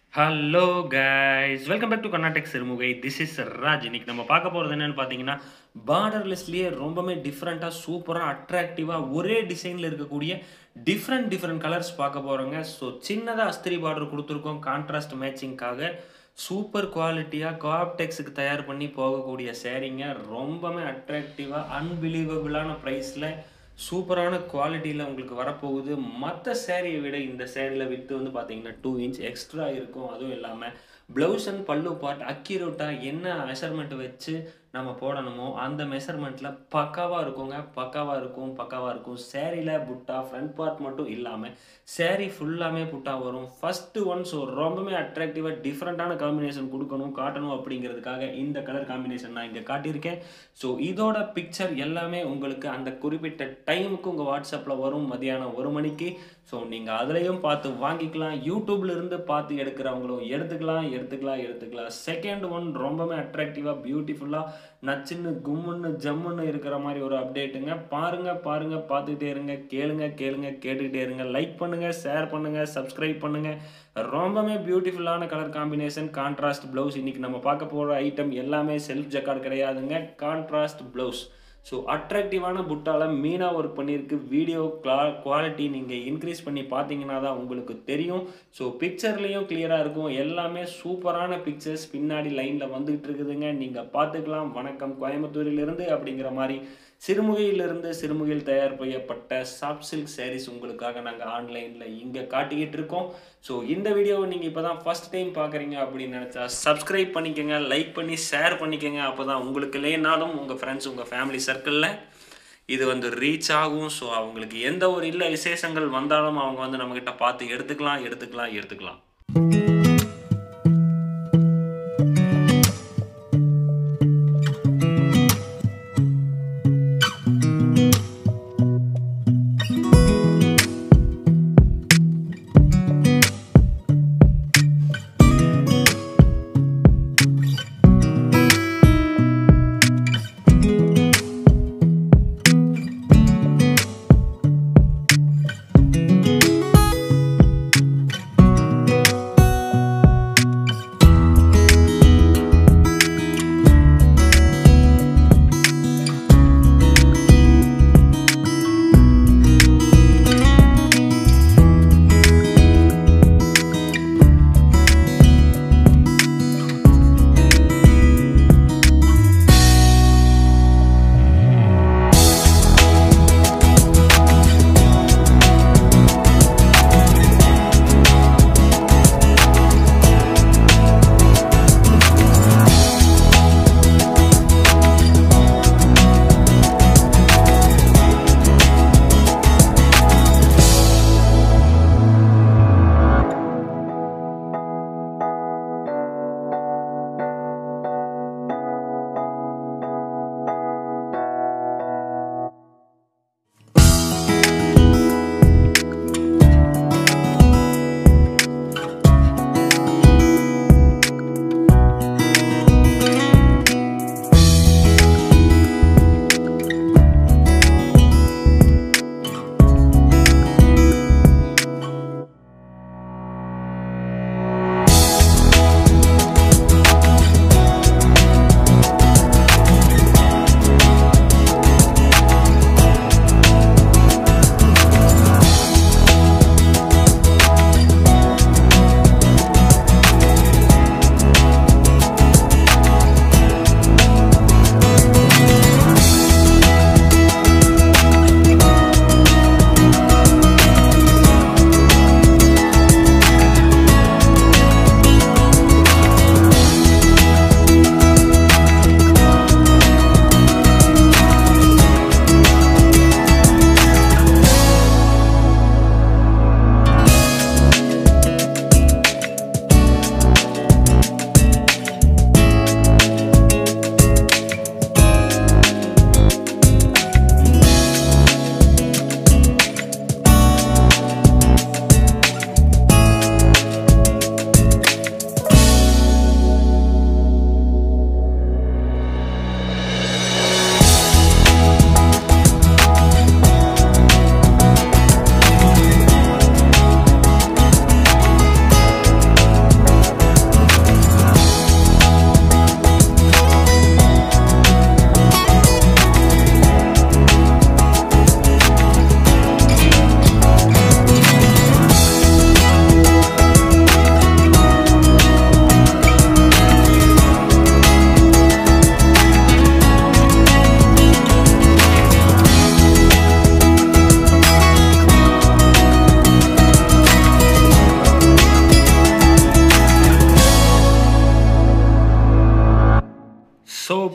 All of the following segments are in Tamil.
hello guys welcome back to Karnatak Sirumugai this is Raj இன்னைக்கு நம்ம பார்க்க போகிறது என்னன்னு பார்த்தீங்கன்னா பார்டர்லெஸ்லேயே ரொம்பவே டிஃப்ரெண்ட்டாக சூப்பராக அட்ராக்டிவாக ஒரே டிசைனில் இருக்கக்கூடிய டிஃப்ரெண்ட் டிஃப்ரெண்ட் கலர்ஸ் பார்க்க போகிறோங்க ஸோ சின்னதாக அஸ்திரி பார்டர் கொடுத்துருக்கோம் கான்ட்ராஸ்ட் மேட்சிங்காக சூப்பர் குவாலிட்டியாக கோஆப்டெக்ஸுக்கு தயார் பண்ணி போகக்கூடிய சேரீங்க ரொம்பவே அட்ராக்டிவாக அன்பிலீவபிளான ப்ரைஸில் சூப்பரான குவாலிட்டியில் உங்களுக்கு வரப்போகுது மற்ற சேரீயை விட இந்த சேரீயில் வித்து வந்து பார்த்தீங்கன்னா டூ இன்ச் எக்ஸ்ட்ரா இருக்கும் அதுவும் இல்லாமல் ப்ளவுஸ் அண்ட் பல்லு பார்ட் அக்யூரேட்டாக என்ன மெஷர்மெண்ட் வச்சு நம்ம போடணுமோ அந்த மெஷர்மெண்ட்டில் பக்காவாக இருக்குங்க பக்காவாக இருக்கும் பக்காவாக இருக்கும் சேரீல புட்டா ஃப்ரண்ட் பார்ட் மட்டும் இல்லாமல் சேரீ ஃபுல்லாமே புட்டா வரும் ஃபஸ்ட்டு ஒன் ஸோ ரொம்பவே அட்ராக்டிவாக டிஃப்ரெண்ட்டான காம்பினேஷன் கொடுக்கணும் காட்டணும் அப்படிங்கிறதுக்காக இந்த கலர் காம்பினேஷன் நான் இங்கே காட்டியிருக்கேன் ஸோ இதோட பிக்சர் எல்லாமே உங்களுக்கு அந்த குறிப்பிட்ட டைமுக்கு உங்கள் வாட்ஸ்அப்பில் வரும் மதியானம் ஒரு மணிக்கு ஸோ நீங்கள் அதுலேயும் பார்த்து வாங்கிக்கலாம் யூடியூப்ல இருந்து பார்த்து எடுக்கிறவங்களும் எடுத்துக்கலாம் எடுத்துக்கலாம் எடுத்துக்கலாம் செகண்ட் ஒன் ரொம்பவே அட்ராக்டிவாக பியூட்டிஃபுல்லாக நச்சுன்னு கும்முன்னு ஜம்முன்னு இருக்கிற மாதிரி ஒரு அப்டேட்டுங்க பாருங்க பாருங்க பார்த்துக்கிட்டே இருங்க கேளுங்க கேளுங்க கேட்டுக்கிட்டே இருங்க லைக் பண்ணுங்க ஷேர் பண்ணுங்க சப்ஸ்கிரைப் பண்ணுங்க ரொம்பவே பியூட்டிஃபுல்லான கலர் காம்பினேஷன் கான்ட்ராஸ்ட் ப்ளவுஸ் இன்னைக்கு நம்ம பார்க்க போகிற ஐட்டம் எல்லாமே செல்ஃப் ஜக்கார்டு கிடையாதுங்க கான்ட்ராஸ்ட் ப்ளவுஸ் ஸோ அட்ராக்டிவான புட்டால மீனாக ஒர்க் பண்ணியிருக்கு வீடியோ கிளா குவாலிட்டி நீங்கள் இன்க்ரீஸ் பண்ணி பார்த்தீங்கன்னா தான் உங்களுக்கு தெரியும் ஸோ பிக்சர்லேயும் கிளியராக இருக்கும் எல்லாமே சூப்பரான பிக்சர்ஸ் பின்னாடி லைனில் வந்துகிட்டு இருக்குதுங்க நீங்கள் பார்த்துக்கலாம் வணக்கம் கோயம்புத்தூரிலிருந்து அப்படிங்கிற மாதிரி சிறுமுகையிலிருந்து சிறுமுகையில் தயார் செய்யப்பட்ட சாஃப்ட் சில்க் சாரீஸ் உங்களுக்காக நாங்கள் ஆன்லைனில் இங்கே காட்டிக்கிட்டு இருக்கோம் ஸோ இந்த வீடியோவை நீங்கள் இப்போ தான் ஃபஸ்ட் டைம் பார்க்குறீங்க அப்படின்னு நினச்சா சப்ஸ்கிரைப் பண்ணிக்கோங்க லைக் பண்ணி ஷேர் பண்ணிக்கோங்க அப்போ தான் உங்களுக்கு இல்லைனாலும் உங்கள் ஃப்ரெண்ட்ஸ் உங்கள் ஃபேமிலி சர்க்கிளில் இது வந்து ரீச் ஆகும் ஸோ அவங்களுக்கு எந்த ஒரு இல்லை விசேஷங்கள் வந்தாலும் அவங்க வந்து நம்மக்கிட்ட பார்த்து எடுத்துக்கலாம் எடுத்துக்கலாம் எடுத்துக்கலாம்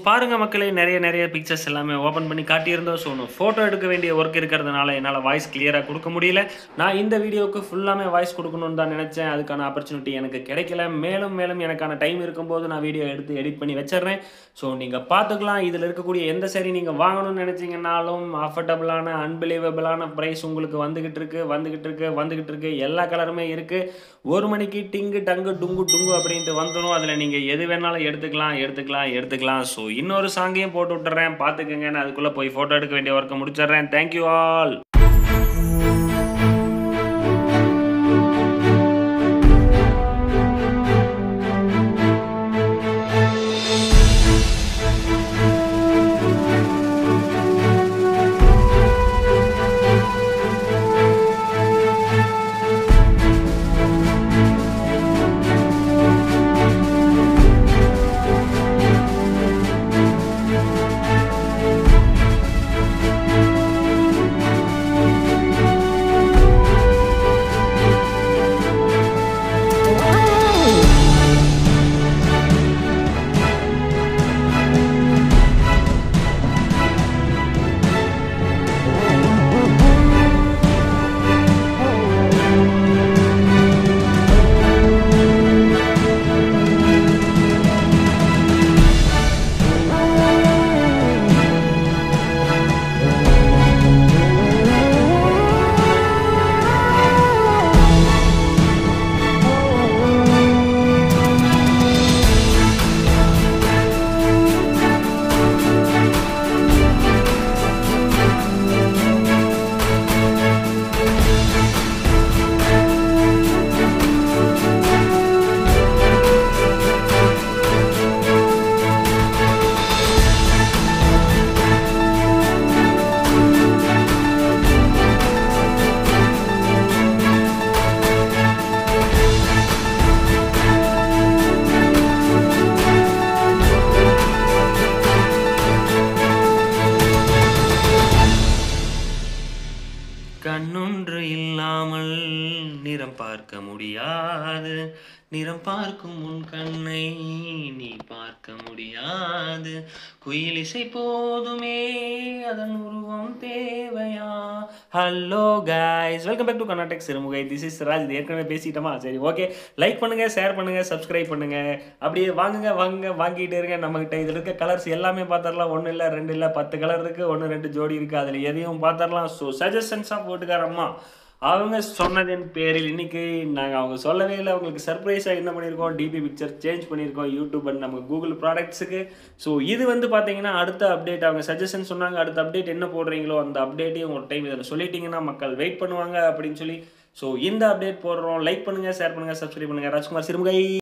பாருங்கள் மக்களே நிறைய நிறைய பிக்சர்ஸ் எல்லாமே ஓப்பன் பண்ணி காட்டியிருந்தோம் ஸோ ஒன்று ஃபோட்டோ எடுக்க வேண்டிய ஒர்க் இருக்கிறதுனால என்னால் வாய்ஸ் கிளியராக கொடுக்க முடியல நான் இந்த வீடியோவுக்கு ஃபுல்லாமே வாய்ஸ் கொடுக்கணும்னு தான் நினச்சேன் அதுக்கான ஆப்பர்ச்சுனிட்டி எனக்கு கிடைக்கல மேலும் மேலும் எனக்கான டைம் இருக்கும்போது நான் வீடியோ எடுத்து எடிட் பண்ணி வச்சிடுறேன் ஸோ நீங்கள் பார்த்துக்கலாம் இதில் இருக்கக்கூடிய எந்த சரி நீங்கள் வாங்கணும்னு நினச்சிங்கனாலும் அஃபர்டபுளான அன்பிலீவபிளான ப்ரைஸ் உங்களுக்கு வந்துக்கிட்டு இருக்கு வந்துக்கிட்டு இருக்கு வந்துக்கிட்டு இருக்கு எல்லா கலருமே இருக்குது ஒரு மணிக்கு டிங்கு டங்கு டுங்கு டுங்கு அப்படின்ட்டு வந்துடும் அதில் நீங்கள் எது வேணாலும் எடுத்துக்கலாம் எடுத்துக்கலாம் எடுத்துக்கலாம் ஸோ இன்னொரு சாங்கையும் போட்டு விட்டுறேன் பார்த்துக்கங்க நான் அதுக்குள்ளே போய் ஃபோட்டோ எடுக்க வேண்டிய ஒர்க்கை முடிச்சிடுறேன் தேங்க்யூ ஆல் கண்ணொன்று இல்லாமல் நிறம் பார்க்க முடியாது நிறம் பார்க்கும் உன் கண்ணை நீ பார்க்க முடியாது குயில் இசை போதுமே அதன் உருவம் தேவையா hello guys welcome back to Karnatak Sirumugai this is Raj இது ஏற்கனவே பேசிட்டோமா சரி ஓகே லைக் பண்ணுங்க ஷேர் பண்ணுங்க சப்ஸ்கிரைப் பண்ணுங்க அப்படியே வாங்குங்க வாங்குங்க வாங்கிட்டு இருங்க நம்மகிட்ட இதில் இருக்க கலர்ஸ் எல்லாமே பார்த்துடலாம் ஒன்றும் இல்லை ரெண்டு இல்லை பத்து கலர் இருக்கு ஒன்று ரெண்டு ஜோடி இருக்கு அதில் எதையும் பார்த்துடலாம் ஸோ சஜஷன்ஸ் ஆஃப் ஓட்டுக்காரம்மா அவங்க சொன்னதின் பேரில் இன்னைக்கு நாங்கள் அவங்க சொல்லவே இல்லை அவங்களுக்கு சர்ப்ரைஸாக என்ன பண்ணியிருக்கோம் டிபி பிக்சர் சேஞ்ச் பண்ணியிருக்கோம் யூடியூப் அண்ட் நமக்கு கூகுள் ப்ராடக்ட்ஸுக்கு ஸோ இது வந்து பார்த்தீங்கன்னா அடுத்த அப்டேட் அவங்க சஜஷன் சொன்னாங்க அடுத்த அப்டேட் என்ன போடுறீங்களோ அந்த அப்டேட்டையும் ஒரு டைம் இதில் சொல்லிட்டீங்கன்னா மக்கள் வெயிட் பண்ணுவாங்க அப்படின்னு சொல்லி ஸோ இந்த அப்டேட் போடுறோம் லைக் பண்ணுங்கள் ஷேர் பண்ணுங்கள் சப்ஸ்கிரைப் பண்ணுங்கள் ராஜ்குமார் சிறுமுகை